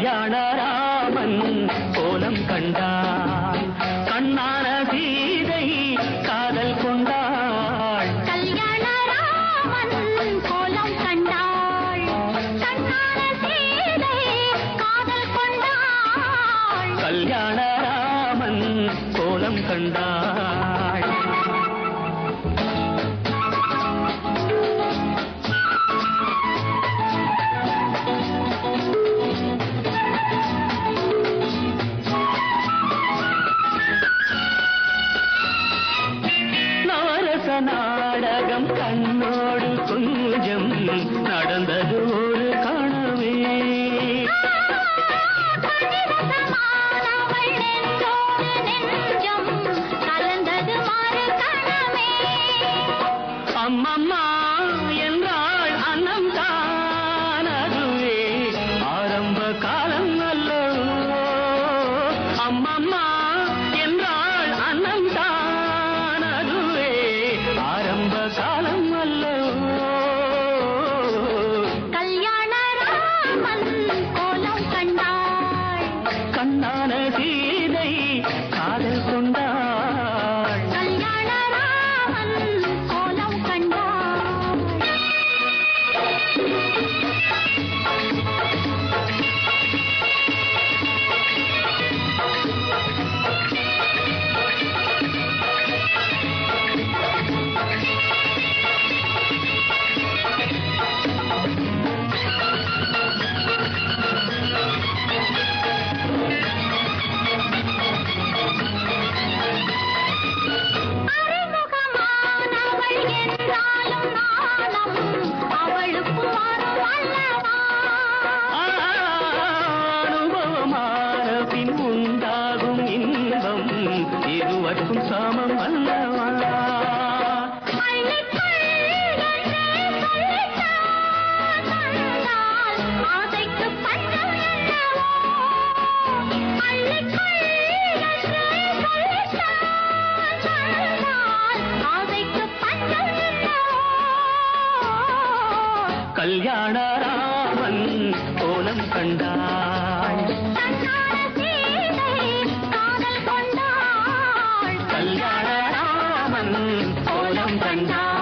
கல்யாண ராமன் கோலம் கண்டாள் கண்ணான சீதை காதல் கொண்டாள் கல்யாண ராமன் கோலம் கண்டாள் கண்ணான சீதை காதல் கொண்டாள் கல்யாண ராமன் கோலம் கண்டாள் நவரச நாடகம் கண்ணோடு கொஞ்சம் நடந்தது ஒரு கனவே கனிரசமானவள் நெஞ்சோடு நெஞ்சம் கலந்தது மறு கணமே அம்மம்மா என்றாள் அன்னம் தான் அதுவே ஆரம்ப காலம் அல்லவோ அம்மம்மா என்றாள் அன்னம் தான் அதுவே ஆரம்ப காலம் அல்லவோ கல்யாண ராமன் கோலம் கண்டாள் கண்ணான சீதை காதல் கொண்டாள் கல்யாண ராமன் கோலம் கண்டாள் அறிமுகமானவள் என்றாலும் நாணம் அவளுக்கு வரும் அல்லவா அனுபவமான பின் உண்டாகும் இன்பம் இருவருக்கும் சமம் அல்லவா அள்ளிக்கொள் என்றே சொல்லித்தான் தந்தாள் ஆசைக்கு பஞ்சம் என்னவோ அள்ளிக்கொள் என்றே சொல்லித்தான் தந்தாள் ஆசைக்கு பஞ்சம் என்னவோ கல்யாண ராமன் கோலம் கண்டாள் கண்ணான சீதை காதல் கொண்டாள் கல்யாண ராமன் கோலம் கண்டாள்